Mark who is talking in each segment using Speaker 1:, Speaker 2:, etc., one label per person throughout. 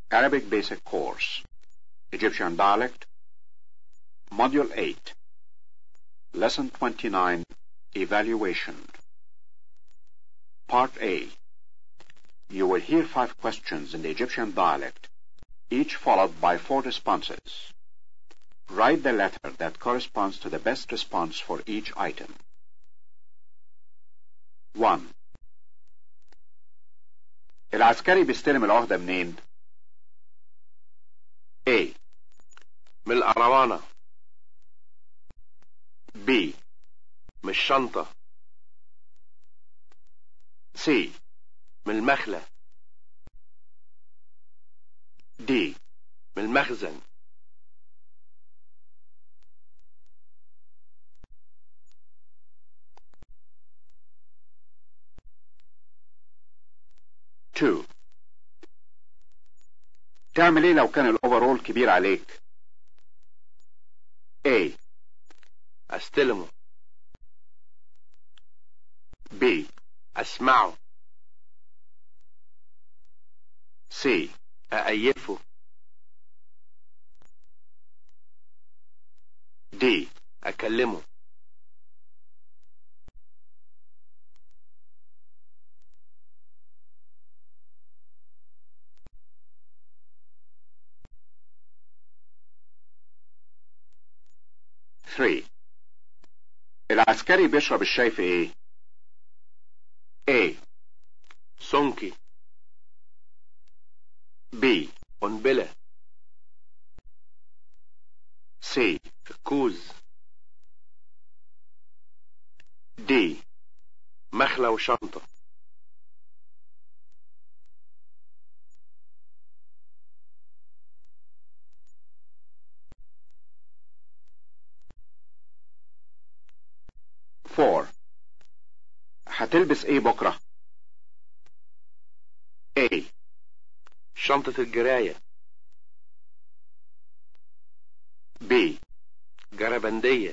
Speaker 1: Arabic Basic Course, Egyptian Dialect, Module 8, Lesson 29, Evaluation. Part A. You will hear five questions in the Egyptian dialect, each followed by four responses. Write the letter that corresponds to the best response for each item. 1. العسكري بيستلم العهدة منين؟ A.
Speaker 2: من القروانة
Speaker 1: B.
Speaker 2: من الشنطة
Speaker 1: C.
Speaker 2: من المخلة
Speaker 1: D.
Speaker 2: من المخزن
Speaker 1: Two. تعمل ايه لو كان الاوفرول كبير عليك؟ A.
Speaker 2: استلمه
Speaker 1: B.
Speaker 2: اسمعه
Speaker 1: C.
Speaker 2: اأيفه
Speaker 1: D.
Speaker 2: اكلمه
Speaker 1: Three. العسكري بيشرب الشاي في ايه؟ A.
Speaker 2: سونكي
Speaker 1: B.
Speaker 2: قنبلة
Speaker 1: C.
Speaker 2: في الكوز
Speaker 1: D.
Speaker 2: مخلة وشنطة
Speaker 1: Four. هتلبس ايه بكرة؟ A.
Speaker 2: شنطة الجراية
Speaker 1: B.
Speaker 2: جربندية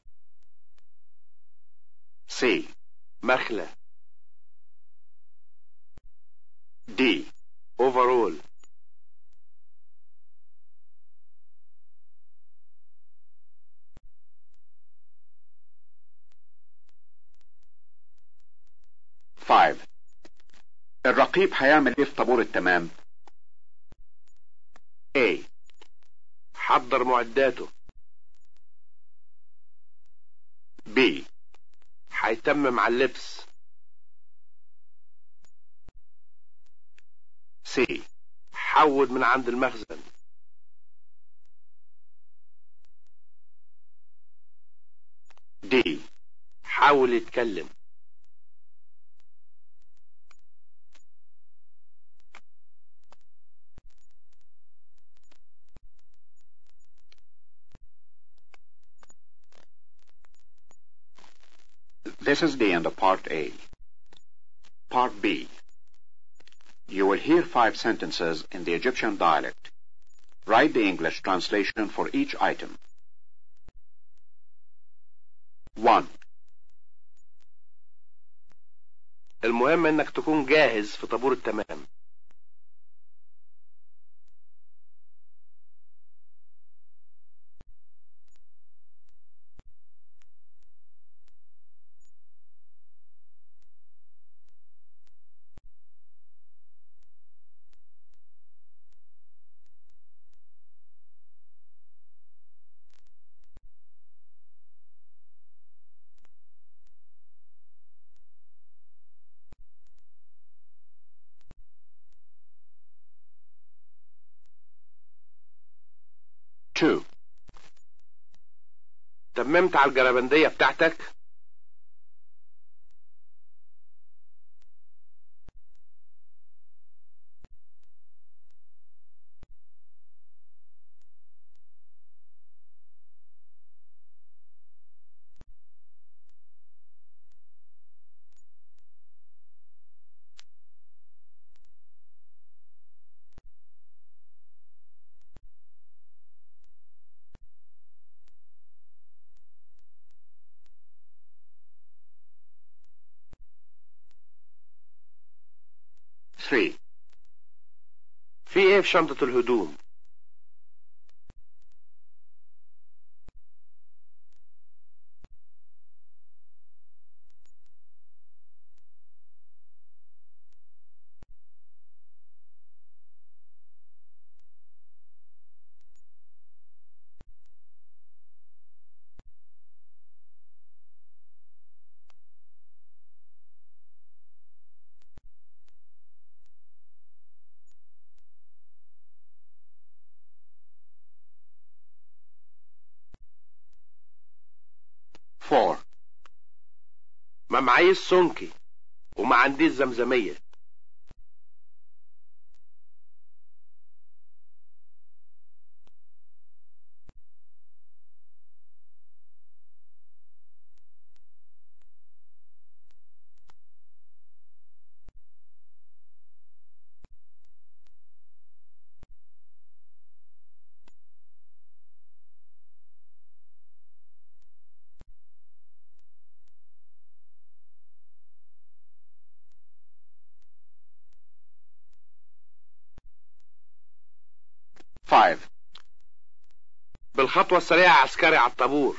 Speaker 1: C.
Speaker 2: مخلة
Speaker 1: D.
Speaker 2: اوفرول
Speaker 1: Five. الرقيب هيعمل ايه في طابور التمام؟ A.
Speaker 2: حضر معداته
Speaker 1: B.
Speaker 2: هيتمم على اللبس
Speaker 1: C.
Speaker 2: حود من عند المخزن
Speaker 1: D.
Speaker 2: حاول يتكلم
Speaker 1: This is the end of Part A. Part B. You will hear five sentences in the Egyptian dialect. Write the English translation for each item. 1.
Speaker 2: المهم انك تكون جاهز في طابور التمام
Speaker 1: Two.
Speaker 2: تممت على الجربندية بتاعتك
Speaker 1: Three.
Speaker 2: في ايه ايه في شنطة الهدوم
Speaker 1: Four.
Speaker 2: ما معيش سمكي وما عنديش زمزمية
Speaker 1: Five.
Speaker 2: بالخطوة السريعة عسكري على الطابور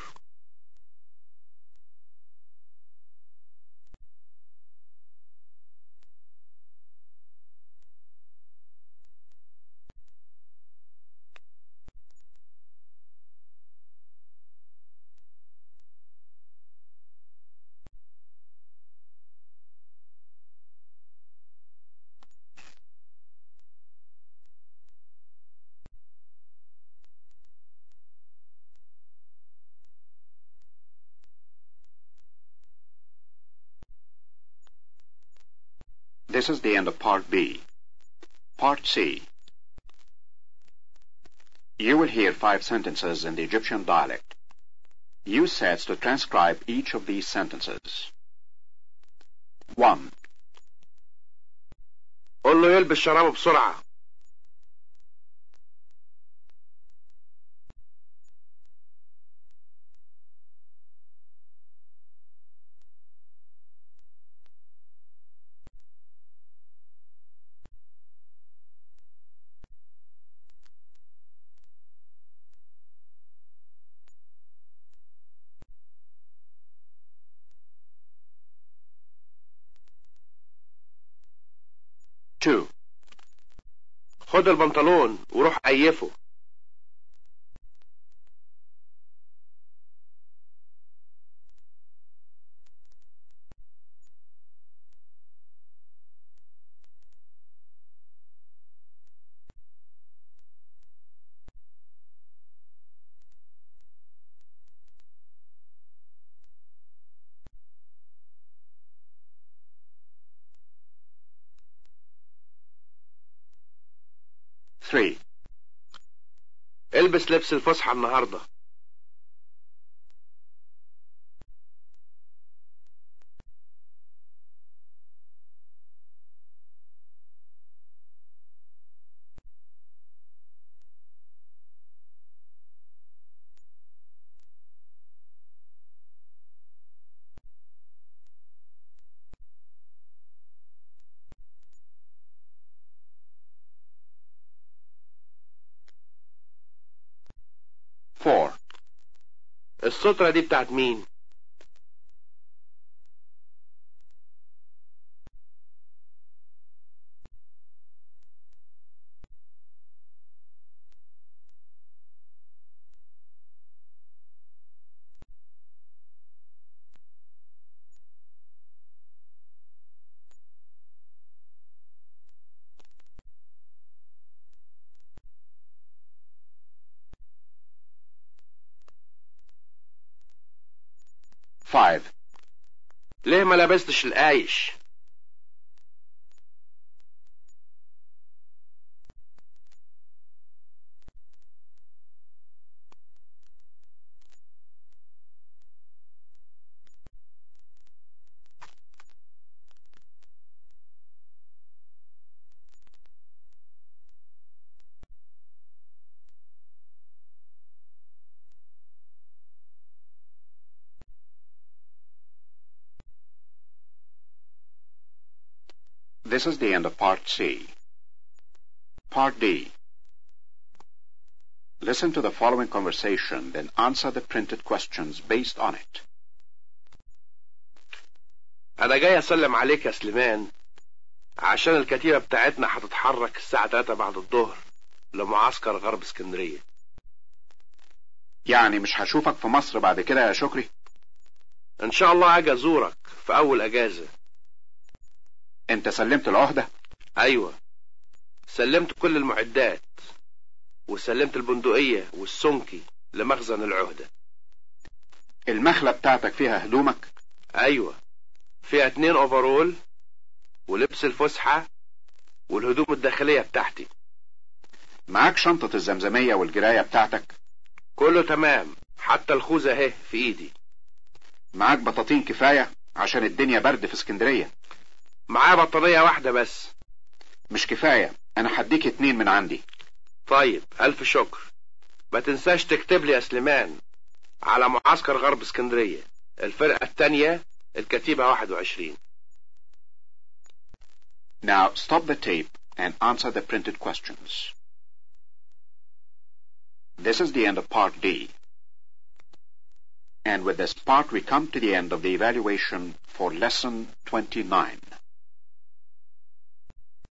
Speaker 1: This is the end of Part B. Part C. You will hear five sentences in the Egyptian dialect. Use sets to transcribe each of these sentences. 1.
Speaker 2: قول له يلبس شرابه بسرعة
Speaker 1: Two.
Speaker 2: خد البنطلون وروح قيفه
Speaker 1: Three.
Speaker 2: البس لبس الفسحة النهاردة
Speaker 1: Four.
Speaker 2: السترة دي بتاعت مين
Speaker 1: Five.
Speaker 2: ليه ما لبستش القايش
Speaker 1: This is the end of Part C. Part Part D. Listen to the following conversation, then answer the printed questions based on it.
Speaker 2: انا جاي اسلم عليك يا سليمان عشان الكتيبة بتاعتنا هتتحرك الساعة 3 بعد الظهر لمعسكر غرب اسكندرية
Speaker 1: يعني مش هشوفك في مصر بعد كده يا شكري
Speaker 2: ان شاء الله اجي ازورك في اول اجازة
Speaker 1: انت سلمت العهدة
Speaker 2: ايوه سلمت كل المعدات وسلمت البندقية والسنكي لمخزن العهدة
Speaker 1: المخلة بتاعتك فيها هدومك
Speaker 2: ايوه فيها اتنين اوفرول ولبس الفسحة والهدوم الداخلية بتاعتي
Speaker 1: معاك شنطة الزمزمية والجراية بتاعتك
Speaker 2: كله تمام حتى الخوذة اهي في ايدي
Speaker 1: معاك بطاطين كفاية عشان الدنيا برد في اسكندرية
Speaker 2: معايا بطارية واحدة بس
Speaker 1: مش كفاية انا هديك اتنين من عندي
Speaker 2: طيب الف شكر ما تنساش تكتب لي يا سليمان على معسكر غرب اسكندرية الفرقة التانية الكتيبة 21
Speaker 1: Now stop the tape and answer the printed questions. This is the end of part D. And with this part we come to the end of the evaluation for lesson 29.